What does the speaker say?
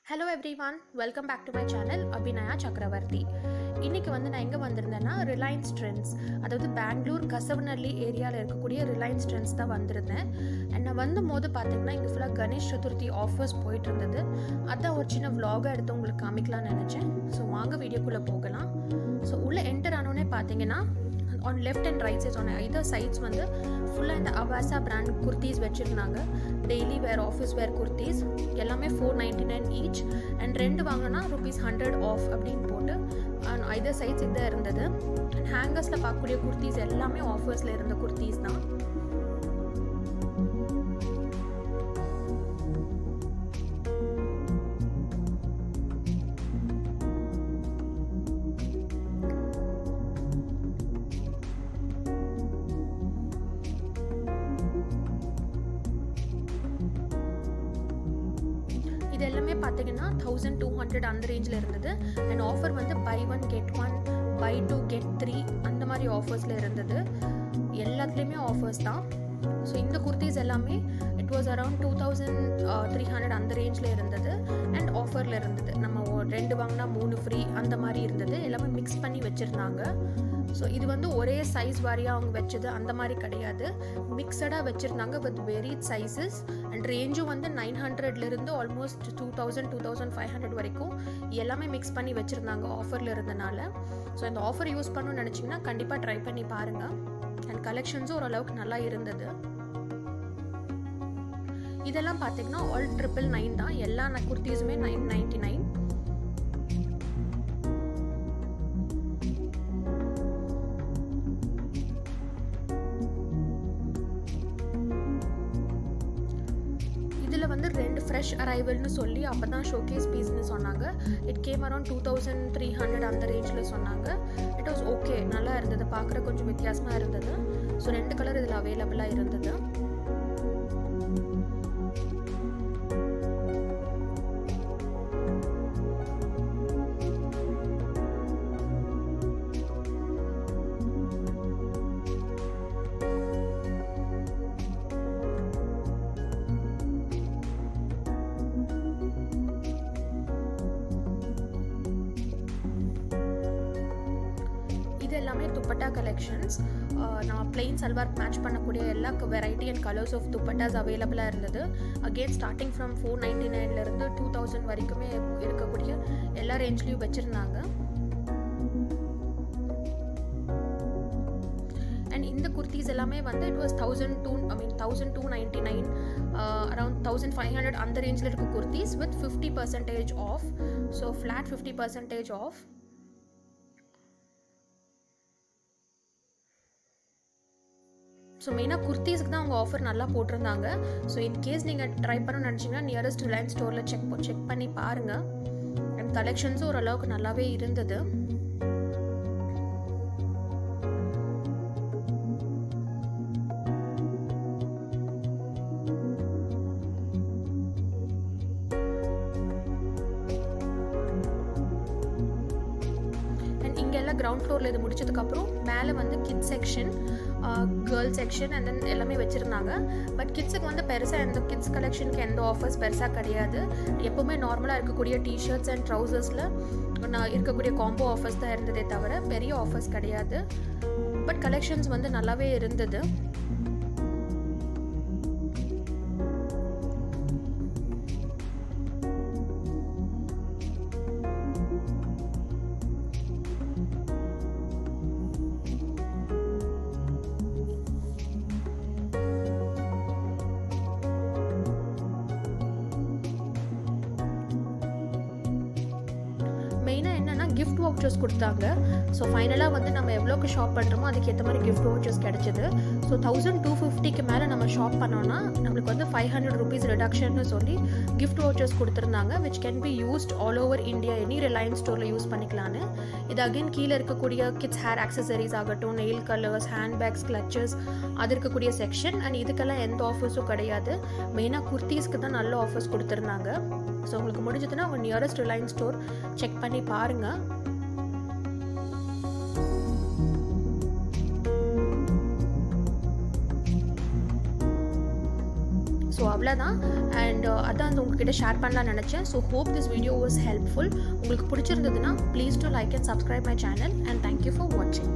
hello everyone welcome back to my channel Abhinaya Chakravarthy இன்றைக்கி வந்து நான் எங்கே வந்திருந்தேன்னா ரிலையன்ஸ் ட்ரெண்ட்ஸ் அதாவது பெங்களூர் கசவநல்லி ஏரியாவில் இருக்கக்கூடிய ரிலையன்ஸ் ட்ரெண்ட்ஸ் தான் வந்திருந்தேன் அண்ட் நான் வந்தபோது பார்த்தீங்கன்னா இங்கே ஃபுல்லாக கணேஷ் சதுர்த்தி ஆஃபர்ஸ் போயிட்டு இருந்தது அதான் ஒரு சின்ன vlog-ஆ எடுத்து உங்களுக்கு காமிக்கலாம்னு நினச்சேன் ஸோ வாங்க வீடியோக்குள்ளே போகலாம் ஸோ உள்ளே என்டர் ஆனோடனே பார்த்தீங்கன்னா on left and right sides on either sides வந்து ஃபுல்லாக இந்த அவாசா பிராண்ட் குர்த்திஸ் வச்சுருந்தாங்க daily wear office wear kurtis எல்லாமே four ninety nine each and ரெண்டு வாங்கினா ருபீஸ் ஹண்ட்ரட் ஆஃப் அப்படின்னு போட்டு அண்ட் ஐதர் சைட்ஸ் இதாக இருந்தது அண்ட் ஹேங்கர்ஸில் பார்க்கக்கூடிய குர்த்திஸ் எல்லாமே ஆஃபர்ஸில் இருந்த குர்த்திஸ் தான் இது எல்லாமே பார்த்தீங்கன்னா தௌசண்ட் டூ ஹண்ட்ரட் அந்த ரேஞ்சில் இருந்தது அண்ட் ஆஃபர் வந்து buy one get one buy two get three அந்த மாதிரி ஆஃபர்ஸில் இருந்தது எல்லாத்துலேயுமே ஆஃபர்ஸ் தான் ஸோ இந்த குர்த்திஸ் எல்லாமே it was around two thousand three hundred அந்த ரேஞ்சில் இருந்தது அண்ட் ஆஃபரில் இருந்தது நம்ம ஒ- ரெண்டு வாங்கினா மூணு ஃப்ரீ அந்த மாதிரி இருந்தது எல்லாமே மிக்ஸ் பண்ணி வச்சுருந்தாங்க ஸோ இது வந்து ஒரே சைஸ் வாரியாக அவங்க வச்சது அந்த மாதிரி கிடையாது மிக்சடாக வச்சுருந்தாங்க வித் வெரி சைஸஸ் அண்ட் ரேஞ்சும் வந்து நைன் ஹண்ட்ரட்லேருந்து almost two thousand two thousand five hundred வரைக்கும் எல்லாமே மிக்ஸ் பண்ணி வச்சுருந்தாங்க ஆஃபரில் இருந்தனால ஸோ இந்த ஆஃபர் யூஸ் பண்ணணும்னு நினச்சிங்கன்னா கண்டிப்பாக ட்ரை பண்ணி பாருங்கள் அண்ட் கலெக்ஷன்ஸும் ஓரளவுக்கு நல்லா இருந்தது இதெல்லாம் பார்த்தீங்கன்னா ஆல் ட்ரிபிள் நைன் தான் எல்லா குர்த்திஸுமே நைன் நைன்டி நைன் இதில் வந்து ரெண்டு ஃப்ரெஷ் அரைவல்னு சொல்லி அப்போ தான் ஷோகேஸ் பீஸ்னு சொன்னாங்க it came around two thousand three hundred அந்த ரேஞ்சில் சொன்னாங்க இட் வாஸ் ஓகே நல்லா இருந்தது பார்க்குற கொஞ்சம் வித்தியாசமாக இருந்தது ஸோ ரெண்டு கலர் இதில் அவைலபிளாக இருந்தது இது எல்லாமே துப்பட்டா கலெக்ஷன்ஸ் நம்ம பிளெயின் சல்வார் மேட்ச் பண்ணக்கூடிய எல்லா variety and colours of dupattas அவைலபிளாக இருந்தது again starting from four ninety நைன்லேருந்து டூ தௌசண்ட் வரைக்குமே இருக்கக்கூடிய எல்லா ரேஞ்ச்லேயும் வச்சுருந்தாங்க அண்ட் இந்த குர்த்திஸ் எல்லாமே வந்து it was thousand two I mean thousand two ninety nine around thousand five hundred அந்த ரேஞ்சில் இருக்க kurtis with fifty percentage off so flat fifty percentage off so மெயினாக குர்த்திஸ்க்கு தான் அவங்க ஆஃபர் நல்லா போட்டிருந்தாங்க ஸோ இன்கேஸ் நீங்கள் ட்ரை பண்ண நினச்சிங்கன்னா நியரஸ்ட் ரிலையன்ஸ் ஸ்டோரில் செக் செக் பண்ணி பாருங்கள் அண்ட் கலெக்ஷன்ஸும் ஓரளவுக்கு நல்லாவே இருந்தது அண்ட் இங்கே எல்லாம் கிரவுண்ட் ஃப்ளோரில் இது முடிச்சதுக்கப்புறம் மேலே வந்து kids section girl section and then எல்லாமே வச்சுருந்தாங்க பட் கிட்ஸுக்கு வந்து பெருசாக எந்த கிட்ஸ் கலெக்ஷனுக்கு எந்த ஆஃபர்ஸ் பெருசாக கிடையாது எப்போவுமே நார்மலாக இருக்கக்கூடிய டிஷர்ட்ஸ் அண்ட் ட்ரௌசர்ஸில் நான் இருக்கக்கூடிய காம்போ ஆஃபர்ஸ் தான் இருந்ததே தவிர பெரிய ஆஃபர்ஸ் கிடையாது பட் கலெக்ஷன்ஸ் வந்து நல்லாவே இருந்தது மெயினாக என்னென்னா கிஃப்ட் வவுச்சர்ஸ் கொடுத்தாங்க ஸோ ஃபைனலாக வந்து நம்ம எவ்வளோக்கு ஷாப் பண்ணுறோமோ அதுக்கேற்ற மாதிரி கிஃப்ட் வவுச்சர்ஸ் கிடச்சிது ஸோ தௌசண்ட் டூ ஃபிஃப்டிக்கு மேலே நம்ம ஷாப் பண்ணோன்னா நம்மளுக்கு வந்து ஃபைவ் ஹண்ட்ரட் ருபீஸ் ரிடக்ஷன்னு சொல்லி கிஃப்ட் வவுச்சர்ஸ் கொடுத்துருந்தாங்க which can be used all over India any Reliance ஸ்டோரில் யூஸ் பண்ணிக்கலான்னு இது அகைன் கீழே இருக்கக்கூடிய கிட்ஸ் ஹேர் ஆக்சசரிஸ் ஆகட்டும் nail colours hand bags clutches அது இருக்கக்கூடிய செக்ஷன் அண்ட் இதுக்கெல்லாம் எந்த ஆஃபர்ஸும் கிடையாது மெயினாக குர்த்தீஸ்க்கு தான் நல்ல ஆஃபர்ஸ் கொடுத்துருந்தாங்க ஸோ உங்களுக்கு முடிஞ்சதுன்னா உங்கள் நியரஸ்ட் ரிலையன்ஸ் ஸ்டோர் செக் பண்ணி பாருங்கள் ஸோ அவ்வளோ அவ்வளோதான் அண்ட் அதான் அந்த உங்ககிட்ட ஷேர் பண்ணலாம்னு நினச்சேன் so hope this video was helpful உங்களுக்கு பிடிச்சிருந்ததுன்னா please to like and subscribe my channel and thank you for வாட்சிங்